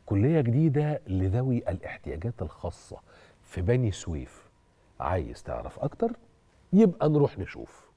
كلية جديدة لذوي الاحتياجات الخاصة في بني سويف عايز تعرف أكتر يبقى نروح نشوف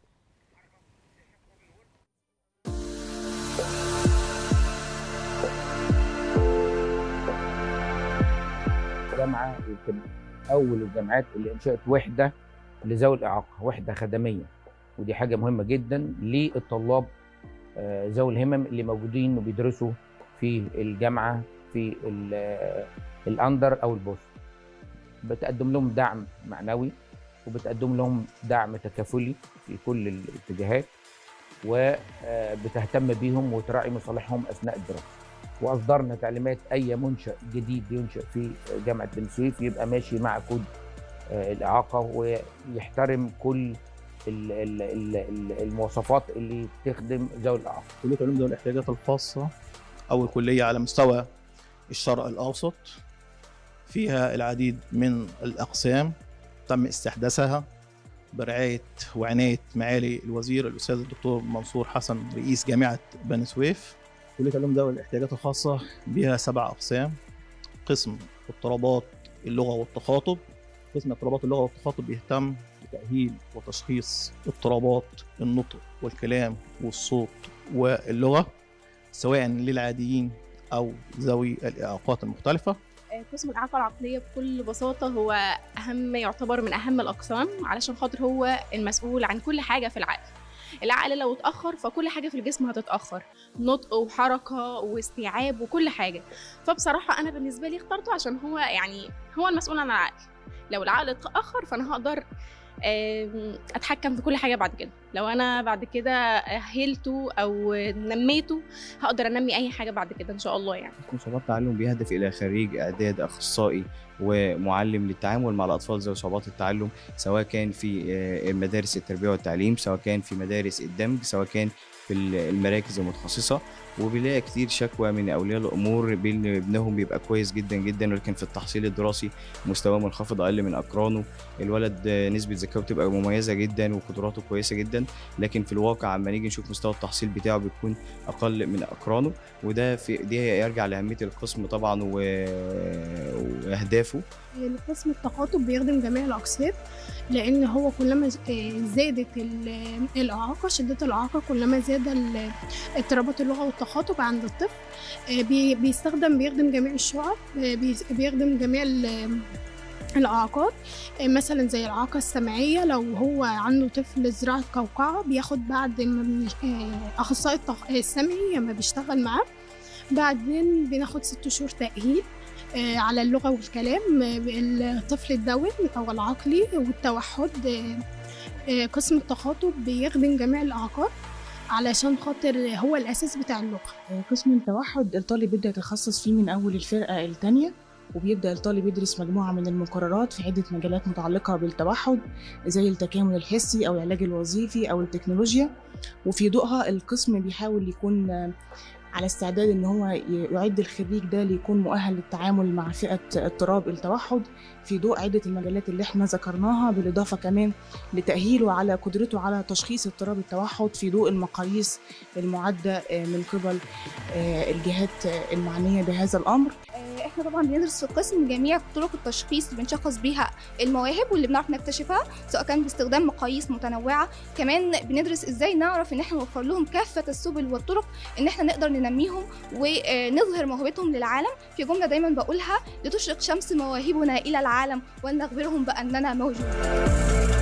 جامعه يمكن اول الجامعات اللي انشات وحده لذوي الاعاقه وحده خدميه ودي حاجه مهمه جدا للطلاب آه، ذوي الهمم اللي موجودين وبيدرسوا في الجامعه في ال- آه، الاندر او البوست بتقدم لهم دعم معنوي وبتقدم لهم دعم تكافلي في كل الاتجاهات وبتهتم بيهم وتراعي مصالحهم اثناء الدراسه واصدرنا تعليمات اي منشا جديد ينشا في جامعه بن سويف يبقى ماشي مع كود آه، الاعاقه ويحترم كل ال- ال- ال- ال- المواصفات اللي تخدم ذوي الاعاقه كلية علوم ذوي الاحتياجات الخاصة أول كلية على مستوى الشرق الأوسط فيها العديد من الأقسام تم استحداثها برعاية وعناية معالي الوزير الأستاذ الدكتور منصور حسن رئيس جامعة بني سويف كلية علوم ذوي الاحتياجات الخاصة بها سبع أقسام قسم اضطرابات اللغة والتخاطب قسم اضطرابات اللغة والتخاطب بيهتم بتأهيل وتشخيص اضطرابات النطق والكلام والصوت واللغة سواء للعاديين أو ذوي الإعاقات المختلفة قسم الإعاقة العقلية بكل بساطة هو أهم يعتبر من أهم الأقسام علشان خاطر هو المسؤول عن كل حاجة في العقل العقل لو اتأخر فكل حاجة في الجسم هتتأخر نطق وحركة واستيعاب وكل حاجة فبصراحة أنا بالنسبة لي اخترته عشان هو يعني هو المسؤول عن العقل لو العقل اتأخر فأنا هقدر آم، اتحكم في كل حاجه بعد كده لو انا بعد كده اهلته او نميته هقدر انمي اي حاجه بعد كده ان شاء الله يعني صعوبات التعلم بيهدف إلى خريج إعداد أخصائي ومعلم للتعامل مع الأطفال ذوي صعوبات التعلم سواء كان في آه، مدارس التربية والتعليم سواء كان في مدارس الدمج سواء كان في المراكز المتخصصة وبنلاقي كتير شكوى من أولياء الأمور بأن ابنهم بيبقى كويس جدا جدا ولكن في التحصيل الدراسي مستواه منخفض أقل من أقرانه الولد آه، نسبة ذكائه بتبقى مميزة جدا وقدراته كويسة جدا لكن في الواقع لما نيجي نشوف مستوى التحصيل بتاعه بيكون أقل من أقرانه وده في دي يرجع لأهمية القسم طبعا و... وأهدافه قسم التخاطب بيخدم جميع الأقسام لأن هو كلما ز- آه، زادت ال- الإعاقة شدة الإعاقة كلما زاد ال- اضطرابات اللغة والتخاطب عند الطفل آه، بي- بيستخدم بيخدم جميع الشعب آه، بيس- بيخدم جميع ال- الإعاقات آه، مثلا زي الإعاقة السمعية لو هو عنده طفل زراعة قوقعة بياخد بعد ما بن- آه، أخصائي التخ- السمعي لما بيشتغل معاه بعدين بناخد ست شهور تأهيل آه، على اللغة والكلام آه، الطفل الدوي أو العقلي والتوحد آه، آه، قسم التخاطب بيخدم جميع الإعاقات علشان خاطر هو الأساس بتاع اللغة قسم التوحد الطالب بيبدأ يتخصص فيه من أول الفرقة التانية وبيبدأ الطالب يدرس مجموعة من المقررات في عدة مجالات متعلقة بالتوحد زي التكامل الحسي أو العلاج الوظيفي أو التكنولوجيا وفي ضوءها القسم بيحاول يكون آه، على استعداد ان هو ي- يعد الخريج ده ليكون مؤهل للتعامل مع فئة اضطراب التوحد في ضوء عدة المجالات اللي احنا ذكرناها بالإضافة كمان لتأهيله على قدرته على تشخيص اضطراب التوحد في ضوء المقاييس المعدة آه، من قبل آه، الجهات آه، المعنية بهذا الأمر آه، احنا طبعا بندرس في القسم جميع طرق التشخيص اللي بنشخص بيها المواهب واللي بنعرف نكتشفها سواء كان باستخدام مقاييس متنوعه كمان بندرس ازاي نعرف ان احنا نوفر لهم كافه السبل والطرق ان احنا نقدر ننميهم ونظهر موهبتهم للعالم في جمله دايما بقولها لتشرق شمس مواهبنا الى العالم ولنخبرهم باننا موجودون